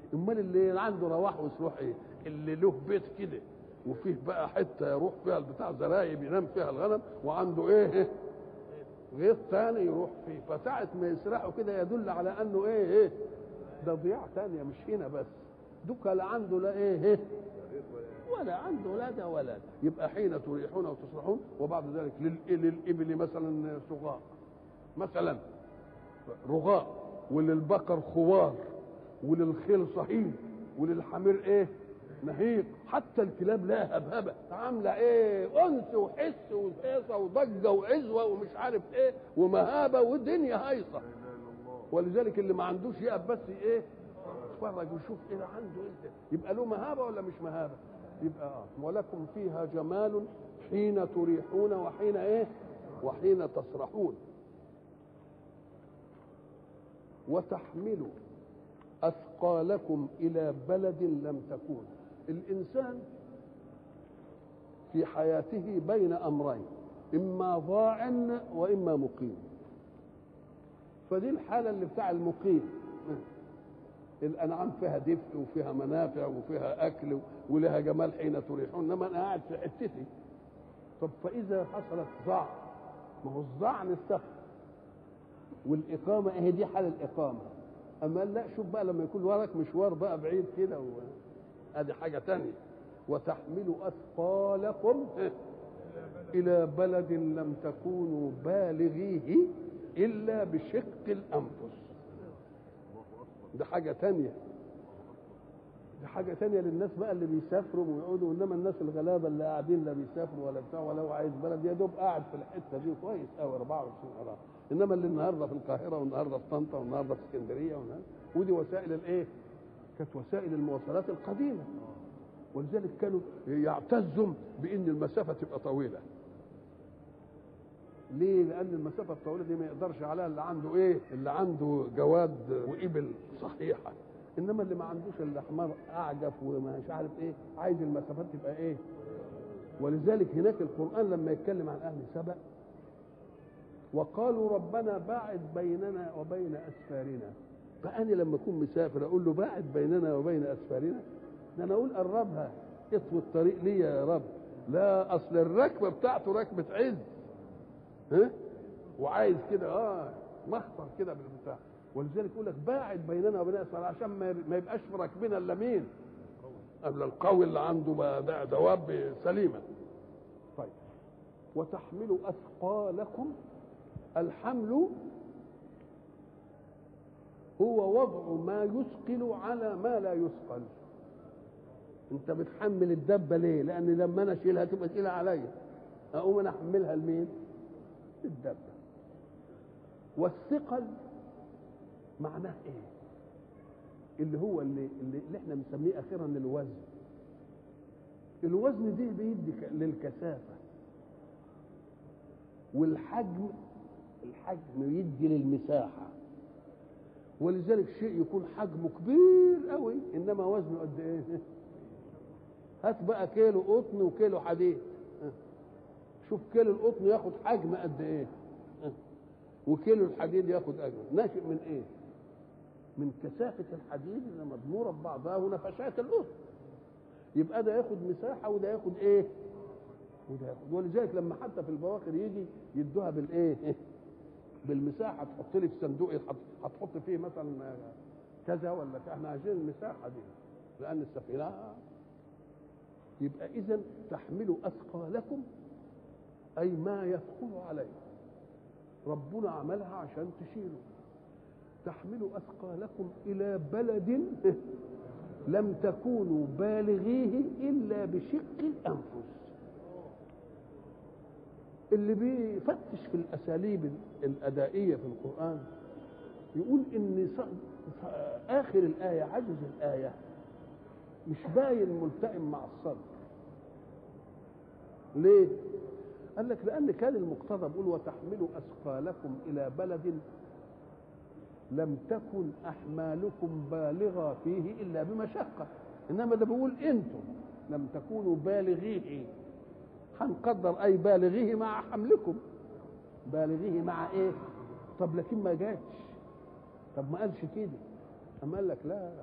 امال اللي عنده رواح وسروح ايه اللي له بيت كده وفيه بقى حته يروح فيها البتاع زرايب ينام فيها الغنم وعنده ايه غيط تاني يروح فيه فساعة ما يسرحوا كده يدل على انه ايه ايه ده ضياع تانية مش هنا بس دوكا لا عنده لا ايه ايه ولا عنده لا ده ولا ده يبقى حين تريحون وتسرحون وبعد ذلك للإ- للإبل مثلا سغاء مثلا رغاء وللبقر خوار وللخيل صهيل وللحمير ايه نهيق حتى الكلاب لها هبهبه عامله ايه انس وحس وهيصه وضجه وعزوه ومش عارف ايه ومهابه ودنيا هيصه ولذلك اللي ما عندوش يقف بس ايه يتفرج ويشوف ايه ده عنده ايه ده. يبقى له مهابه ولا مش مهابه يبقى اه ولكم فيها جمال حين تريحون وحين ايه وحين تسرحون وتحملوا اثقالكم الى بلد لم تكون الانسان في حياته بين امرين اما ضاع واما مقيم فدي الحاله اللي بتاع المقيم الانعام فيها دفء وفيها منافع وفيها اكل ولها جمال حين تريحون انما انا قاعد في حتتي طب فاذا حصلت ضاع ما هو الظعن السفر والاقامه اهي دي حال الاقامه اما لا شوف بقى لما يكون وراك مشوار بقى بعيد كده و... ادي حاجه تانية وتحملوا اثقالكم الى بلد لم تكونوا بالغيه الا بشق الانفس ده حاجه تانية دي حاجه تانية للناس بقى اللي بيسافروا ويقعدوا انما الناس الغلابه اللي قاعدين لا بيسافروا ولا بتاع ولا هو عايز بلد يا دوب قاعد في الحته دي كويس قوي 24 قرار انما اللي النهارده في القاهره والنهارده في طنطا والنهارده في اسكندريه والنهاردة ودي وسائل الايه؟ كانت وسائل المواصلات القديمه ولذلك كانوا يعتزوا بان المسافه تبقى طويله ليه؟ لأن المسافة الطويلة دي ما يقدرش عليها اللي عنده إيه؟ اللي عنده جواد وإبل صحيحة. إنما اللي ما عندوش إلا حمار أعجف ومش عارف إيه، عايز المسافات تبقى إيه؟ ولذلك هناك القرآن لما يتكلم عن أهل سبأ وقالوا ربنا باعد بيننا وبين أسفارنا. فأنا لما أكون مسافر أقول له باعد بيننا وبين أسفارنا؟ ده أنا أقول قربها اطوي الطريق ليا يا رب. لا أصل الركبة بتاعته ركبة عز. ها وعايز كده اه مخطر كده بالبتاع ولذلك يقول لك باعد بيننا وبين اسفل عشان ما ما يبقاش في راكبنا الا مين؟ قبل القوي اللي عنده بقى ده دواب سليمه. طيب وتحملوا اثقالكم الحمل هو وضع ما يثقل على ما لا يثقل. انت بتحمل الدبه ليه؟ لان لما انا اشيلها تبقى تقيله عليا. اقوم انا احملها لمين؟ الدابة والثقل معناه ايه اللي هو اللي, اللي, اللي احنا بنسميه اخيرا الوزن الوزن دي بيدي ك- للكثافة والحجم الحجم يدي للمساحة ولذلك شيء يكون حجمه كبير قوي انما وزنه قد ايه هات بقى كيلو قطن وكيلو حديد شوف كيلو القطن ياخد حجم قد ايه اه. وكيلو الحديد ياخد اجر ناشئ من ايه من كثافة الحديد اللي مضمورة ببعضها ونفشات القطن يبقى ده ياخد مساحة وده ياخد ايه وده ياخد ولذلك لما حتى في البواخر يجي يدوها بالايه بالمساحة تحط لي في صندوق هت- هتحط فيه مثلا كذا ولا كذا احنا عايزين المساحة دي لأن السفينة يبقى إذا تحملوا أثقالكم أي ما يثقل عليه ربنا عملها عشان تشيله تحملوا أثقالكم إلى بلد لم تكونوا بالغيه إلا بشق الأنفس اللي بيفتش في الأساليب الأدائية في القرآن يقول إن ص- ص- آخر الآية عجز الآية مش باين ملتئم مع الصدر ليه؟ قال لك لأن كان المقتضى بيقول وتحملوا أثقالكم إلى بلد لم تكن أحمالكم بالغة فيه إلا بمشقة إنما ده بيقول أنتم لم تكونوا بالغيه هنقدر أي بالغيه مع حملكم بالغيه مع إيه؟ طب لكن ما جاتش طب ما قالش كده أما قال لك لا